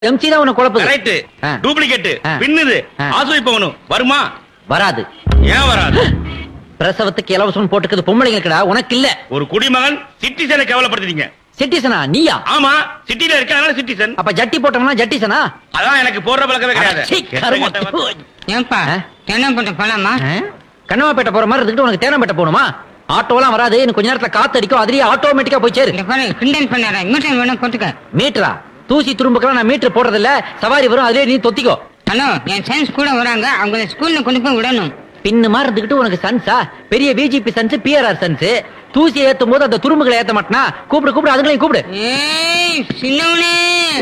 MC தான் உனக்கு குழப்பது correct ஆ. Duplicate ஆ. பின்னுது ஆ. ஆசுவைப்பவனும் வருமா வராது ஏன் வராது பிரசவத்துக்கு இலவசம் போட்டுக்கிறது பொம்பளைங்களுக்குடா உனக்கு இல்ல ஒரு குடிமகன் சிட்டிசனை கேவலப்படுத்துறீங்க சிட்டிசனா நீயா ஆமா சிட்டில இருக்காங்க சிட்டிசன் அப்ப ஜட்டி போட்டோம்னா ஜட்டிசனா அதான் எனக்கு போடுற பழக்கமே கிடையாது சீ, கெட்ட கருமம். கெட்ட வார்த்தை. ஏன்பா ஆ? தென்னப்பட்ட போலாமா ஆ? கண்ணமாப்பேட்டை போற மாதிரி இருந்துட்டு உனக்கு தேனம்பேட்டை போகணுமா ஆட்டோலாம் வராது இன்னும் கொஞ்ச நேரத்துல காத்து அடிக்கும் அதுலயே ஆட்டோமேட்டிக்கா போய் சேரு இந்த பாரு கிண்டல் பண்ணார மீட்டர் வேணா போட்டுக்க மீட்டரா தூசி துரும்புக்கெல்லாம் நான் மீட்டர் போடுறது இல்ல சவாரி வரும் அதுலயே நீ தொத்திக்கோ ஹலோ என் சயின்ஸ் கூட வராங்க அவங்கள ஸ்கூல்ல கொண்டு போய் விடணும் பின்னு மாதிரி இருந்துகிட்டு உனக்கு சன்ஸா பெரிய பிஜேபி சன்ஸ் பிஆர்ஆர் சன்ஸ் தூசி ஏத்தும் போது அந்த துரும்புகளை ஏத்த மாட்டனா கூப்பிடு கூப்பிடு அதுங்களையும் கூப்பிடு ஏய் சின்னவனே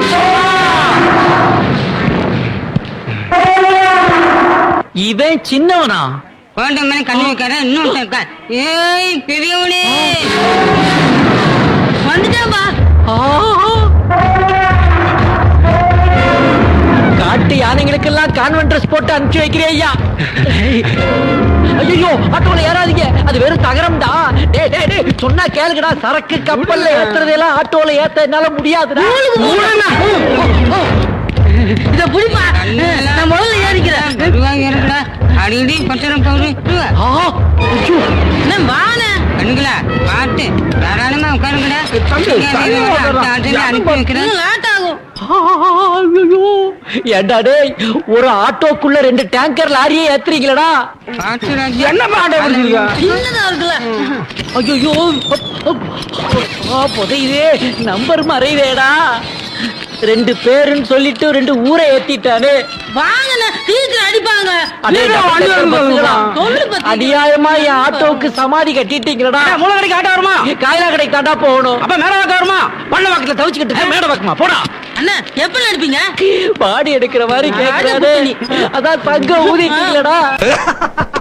இவன் சின்னவனா குழந்தை மேல கண்ணு வைக்காத இன்னொருத்தன் இருக்கா ஏய் பெரியவனே வந்துட்டாப்பா காட்டு யானைகளுக்கெல்லாம் கான்வென்ட் ட்ரெஸ் போட்டு அனுப்பிச்சு வைக்கிறேன் ஐயா ஐயோ ஆட்டோல ஏறாதீங்க அது வெறும் தகரம்டா டேய் டேய் டேய் சொன்னா கேளுங்கடா சரக்கு கப்பல்ல ஏத்துறதெல்லாம் ஆட்டோல ஏத்த என்னால முடியாதுடா இத புடிப்பா நான் முதல்ல ஏறிக்கிறேன் மெதுவாக ஏறுங்கடா அடிக்கடி பச்சரம் போகுது ஆ, ஐயோ, என்ன வான கண்ணுங்களா பாட்டு தாராளமா உட்காருங்கடா தம்பி, தள்ளி ஓடுறா. அனுப்பி வைக்கிறேன் லேட் ஆகும் ஆ, ஐயோ. ஏண்டா டேய் ஒரு ஆட்டோக்குள்ள ரெண்டு டேங்கர் லாரியே ஏத்துறீங்களடா பாட்டு ராஜா. என்ன பாட்டு வச்சிருக்க? சின்னதா இருக்குல்ல ஐயோ புதையுதே நம்பர் மறைவேடா ரெண்டு பேருன்னு சொல்லிட்டு ரெண்டு ஊரை ஏத்திட்டானே வாங்கண்ணா சீக்கிரம் அடிப்பாங்க அடே, டபுள் பஸ்ஸுகளா. சொல்லு பத்தி. அநியாயமா என் ஆட்டோவுக்கு சமாதி கட்டிட்டீங்களடா மூணு கடைக்கு ஆட்டோ வருமா காயலா கடைக்கு தாண்டா போகணும் அப்ப மேல வாக்க வருமா பள்ள வாக்கத்துல தவிச்சுக்கிட்டு மேட வாக்குமா போடா அண்ணா எப்ப அடிப்பீங்க பாடி எடுக்கிற மாதிரி கேக்குறாரு அதான் தங்க ஊதிட்டீங்களடா